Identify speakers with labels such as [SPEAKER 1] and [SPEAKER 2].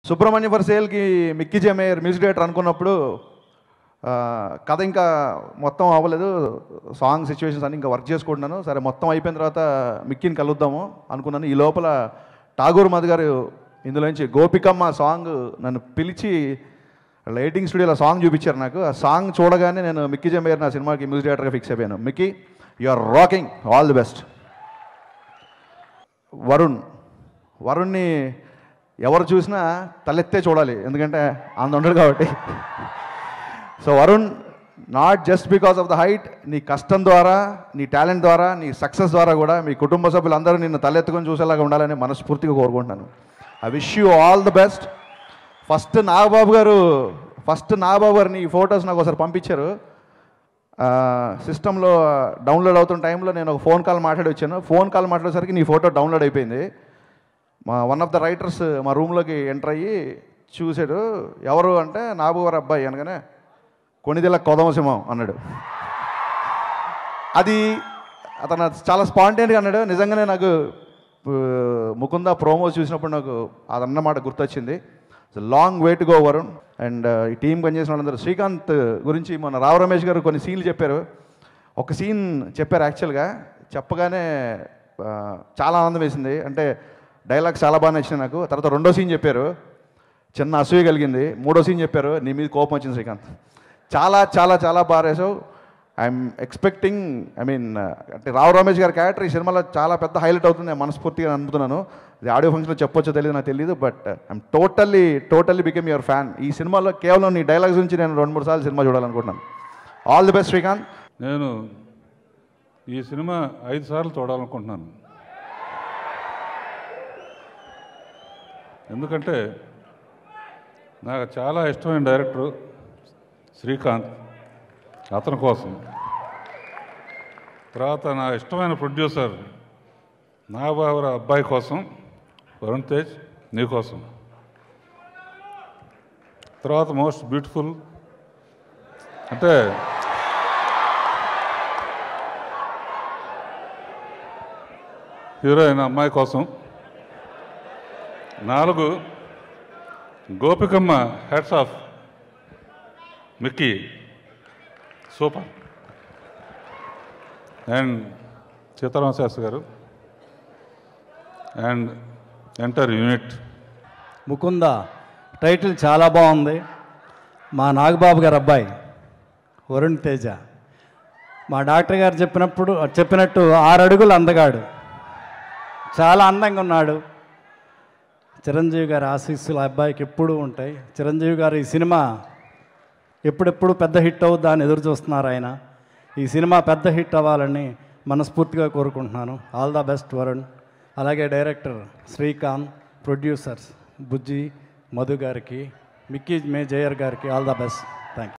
[SPEAKER 1] Subrahmanya for సేల్కి Mickey J Meyer music director అనుకున్నప్పుడు ఆ, కథ ఇంకా మొత్తం అవ్వలేదు సాంగ్ సిచ్యువేషన్స్ అన్ని ఇంకా వర్క్ చేసుకుంటున్నాను సరే మొత్తం అయిపోయిన తర్వాత మిక్కీని కలుద్దాము అనుకున్నాను ఈ లోపల ఠాగూర్ మధు గారు ఇందులోంచి గోపికమ్మ సాంగ్ నన్ను పిలిచి లైటింగ్ స్టూడియోలో సాంగ్ చూపించారు నాకు ఆ సాంగ్ చూడగానే నేను మిక్కీ జమేర్ నా సినిమాకి మ్యూజిక్ డైరెక్టర్గా ఫిక్స్ అయిపోయాను Mickey you are rocking all the best Varun వరుణ్ణి ఎవరు చూసినా తలెత్తే చూడాలి ఎందుకంటే అంత ఉండడు కాబట్టి so Varun not just because of the height నీ కష్టం ద్వారా నీ టాలెంట్ ద్వారా నీ సక్సెస్ ద్వారా కూడా మీ కుటుంబ సభ్యులందరూ నిన్ను తలెత్తుకొని చూసేలాగా ఉండాలని మనస్ఫూర్తిగా కోరుకుంటున్నాను I wish you all the best first Nagababu garu first Nagababu గారిని ఈ ఫొటోస్ నాకు ఒకసారి పంపించారు సిస్టంలో డౌన్లోడ్ అవుతున్న టైంలో నేను ఒక ఫోన్ కాల్ మాట్లాడి వచ్చాను ఫోన్ కాల్ మాట్లాడేసరికి నీ ఫోటో డౌన్లోడ్ అయిపోయింది మా వన్ ఆఫ్ ద రైటర్స్ మా రూమ్లోకి ఎంటర్ అయ్యి చూశాడు ఎవరు అంటే నాబు గారు అబ్బాయి అనగానే కొనిదెల కొదమసింహం అన్నాడు అది అతను చాలా స్పాంటేన్గా అన్నాడు నిజంగానే నాకు ఆ, ముకుంద ప్రోమో చూసినప్పుడు నాకు అదన్నమాట గుర్తొచ్చింది long way to go Varun and ఈ టీం పనిచేసిన వాళ్ళందరూ శ్రీకాంత్ గురించి మొన్న రావు రమేష్ గారు కొన్ని సీన్లు చెప్పారు ఒక సీన్ చెప్పారు యాక్చువల్గా చెప్పగానే ఆ, చాలా ఆనందం వేసింది అంటే డైలాగ్స్ చాలా బాగా నచ్చినాయి నాకు తర్వాత రెండో సీన్ చెప్పారు చిన్న అసూయ కలిగింది మూడో సీన్ చెప్పారు నీ మీద కోపం వచ్చింది శ్రీకాంత్ చాలా చాలా చాలా బాగా రాసావు ఐఎమ్ ఎక్స్పెక్టింగ్ ఐ మీన్ అంటే రావు రమేష్ గారి క్యారెక్టర్ ఈ సినిమాలో చాలా పెద్ద హైలైట్ అవుతుంది నేను మనస్ఫూర్తిగా నమ్ముతున్నాను ఇది ఆడియో ఫంక్షన్లో చెప్పొచ్చో తెలియదు నాకు తెలియదు but I'm totally totally become your fan ఈ సినిమాలో కేవలం నీ డైలాగ్స్ నుంచి నేను రెండు మూడు సార్లు సినిమా చూడాలనుకుంటున్నాను ఆల్ ది బెస్ట్ శ్రీకాంత్
[SPEAKER 2] నేను ఈ సినిమా ఐదు సార్లు చూడాలనుకుంటున్నాను ఎందుకంటే నాకు చాలా ఇష్టమైన డైరెక్టరు శ్రీకాంత్ అతని కోసం తర్వాత నా ఇష్టమైన ప్రొడ్యూసర్ నాగబాబుర అబ్బాయి కోసం వరుణ్ తేజ్ నీ కోసం తర్వాత మోస్ట్ బ్యూటిఫుల్ అంటే హీరోయిన్ అమ్మాయి కోసం నాలుగు Gopikamma hats off Mickey super and Sitarama Sastry garu and entire unit
[SPEAKER 3] Mukunda title చాలా బాగుంది మా నాగబాబు గారు అబ్బాయి వరుణ్ తేజ మా డాక్టర్ గారు చెప్పినప్పుడు చెప్పినట్టు ఆరు అడుగులు అందగాడు చాలా అందంగా ఉన్నాడు చిరంజీవి గారి ఆశీస్సులు ఆ అబ్బాయికి ఎప్పుడూ ఉంటాయి చిరంజీవి గారు ఈ సినిమా ఎప్పుడెప్పుడు పెద్ద హిట్ అవుద్దా అని ఎదురు చూస్తున్నారు ఆయన ఈ సినిమా పెద్ద హిట్ అవ్వాలని మనస్ఫూర్తిగా కోరుకుంటున్నాను ఆల్ ద బెస్ట్ వరుణ్ అలాగే డైరెక్టర్ శ్రీకాంత్ ప్రొడ్యూసర్స్ బుజ్జి మధు గారికి మిక్కీ మే జయర్ గారికి all the best thank you